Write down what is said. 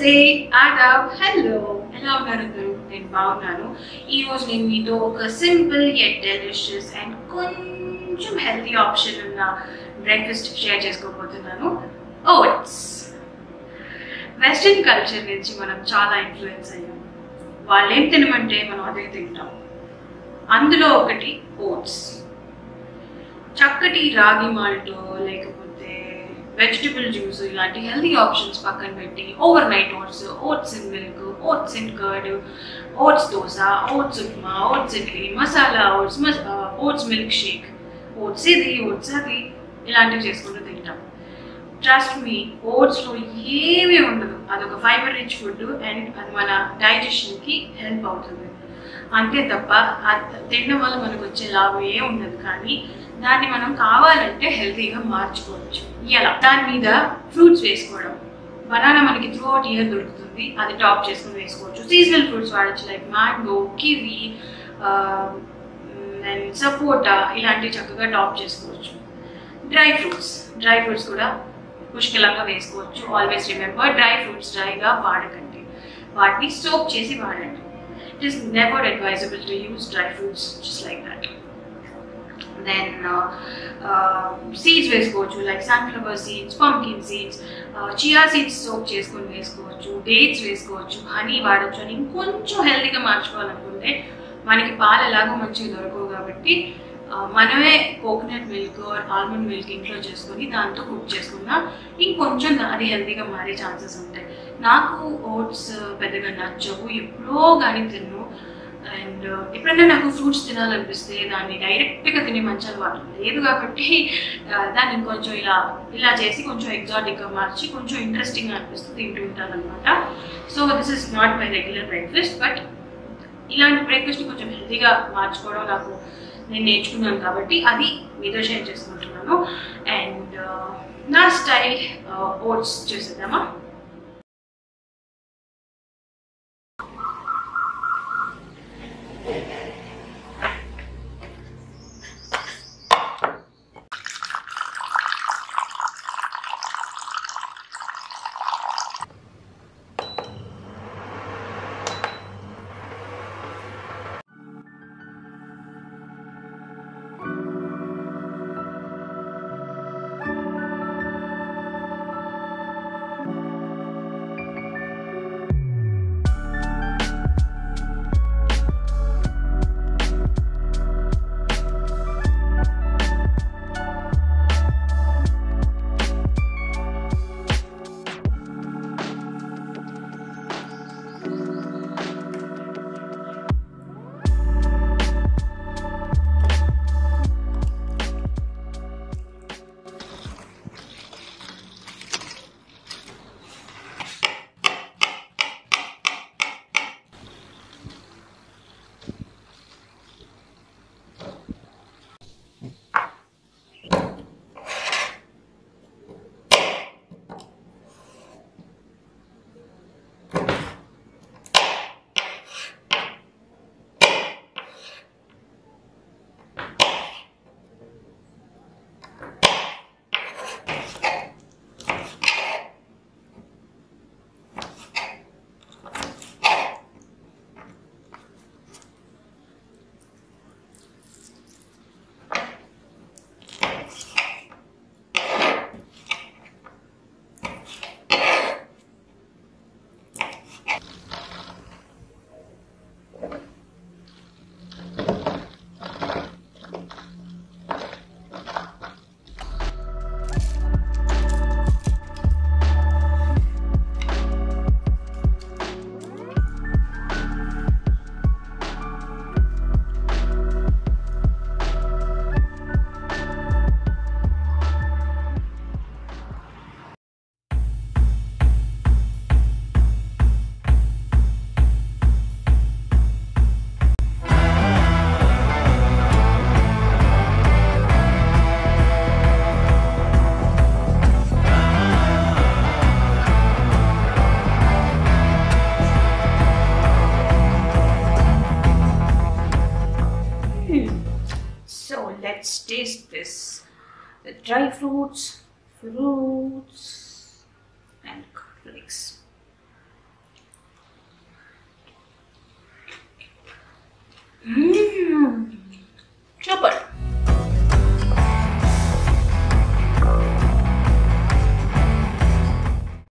నమస్తే ఆదాబ్ హలో ఎలా ఉన్నారు అందరూ నేను బాగున్నాను ఈ రోజు నేను మీతో ఒక సింపుల్ యెట్ డెలిషియస్ అండ్ కొంచెం హెల్తీ ఆప్షన్ ఉన్న బ్రేక్ఫాస్ట్ షేర్ చేసుకోబోతున్నాను ఓట్స్ వెస్ట్రన్ కల్చర్ నుంచి మనం చాలా ఇన్ఫ్లుయెన్స్ అయ్యాం వాళ్ళు ఏం తినమంటే మనం అదే తింటాం అందులో ఒకటి ఓట్స్ చక్కటి రాగి మాల్ట్ లేకపోతే వెజిటబుల్ జ్యూస్ ఇలాంటి హెల్తీ ఆప్షన్స్ పక్కన పెట్టి overnight oats oats in milk oats in curd oats dosa oats upma oats idli masala oats oats milkshake oats ఇది ఓట్స్ అది ఇలాంటివి చేసుకుంటూ తింటాం ట్రస్ట్ మీ ఓట్స్లో ఏమీ ఉండదు అదొక ఫైబర్ రిచ్ ఫుడ్ అండ్ అది మన డైజెషన్కి హెల్ప్ అవుతుంది అంతే తప్ప అది తినడం వల్ల మనకు వచ్చే లాభం ఏ ఉండదు కానీ దాన్ని మనం కావాలంటే హెల్తీగా మార్చుకోవచ్చు ఎలా దాని మీద ఫ్రూట్స్ వేసుకోవడం బనానా మనకి త్రూ అవుట్ ఇయర్ దొరుకుతుంది అది టాప్ చేసుకుని వేసుకోవచ్చు సీజనల్ ఫ్రూట్స్ వాడచ్చు like mango kiwi and sapota ఇలాంటివి చక్కగా టాప్ చేసుకోవచ్చు డ్రై ఫ్రూట్స్ డ్రై ఫ్రూట్స్ కూడా పుష్కలంగా వేసుకోవచ్చు ఆల్వేస్ రిమెంబర్ డ్రై ఫ్రూట్స్ డ్రైగా వాడకండి వాటిని సోప్ చేసి వాడండి it is never advisable to use dry fruits just like that then seeds వేసుకోవచ్చు like sunflower seeds pumpkin seeds chia seeds soak చేసుకొని వేసుకోవచ్చు డేట్స్ వేసుకోవచ్చు హనీ వాడచ్చు అని ఇంకొంచెం హెల్తీగా మార్చుకోవాలనుకుంటే మనకి పాలు ఎలాగో మంచిగా దొరకవు కాబట్టి మనమే కోకోనట్ మిల్క్ ఆల్మండ్ మిల్క్ ఇంట్లో చేసుకొని దాంతో కుక్ చేసుకున్నా ఇంకొంచెం అది హెల్తీగా మారే ఛాన్సెస్ ఉంటాయి నాకు ఓట్స్ పెద్దగా నచ్చవు ఎప్పుడో కానీ తిన్ను అండ్ ఎప్పుడైనా నాకు ఫ్రూట్స్ తినాలనిపిస్తే దాన్ని డైరెక్ట్గా తినే మంచి అలవాటు లేదు కాబట్టి దాన్ని కొంచెం ఇలా ఇలా చేసి కొంచెం ఎగ్జాటిక్గా మార్చి కొంచెం ఇంట్రెస్టింగ్గా అనిపిస్తూ తింటూ ఉంటాను అనమాట so this is not my regular breakfast but ఇలాంటి బ్రేక్ఫాస్ట్ని కొంచెం హెల్తీగా మార్చుకోవడం నాకు నేను నేర్చుకున్నాను కాబట్టి అది మీతో షేర్ చేసుకుంటున్నాను అండ్ నా స్టైల్ ఓట్స్ చేసేద్దామా let's taste this. The dry fruits, fruits, and flakes.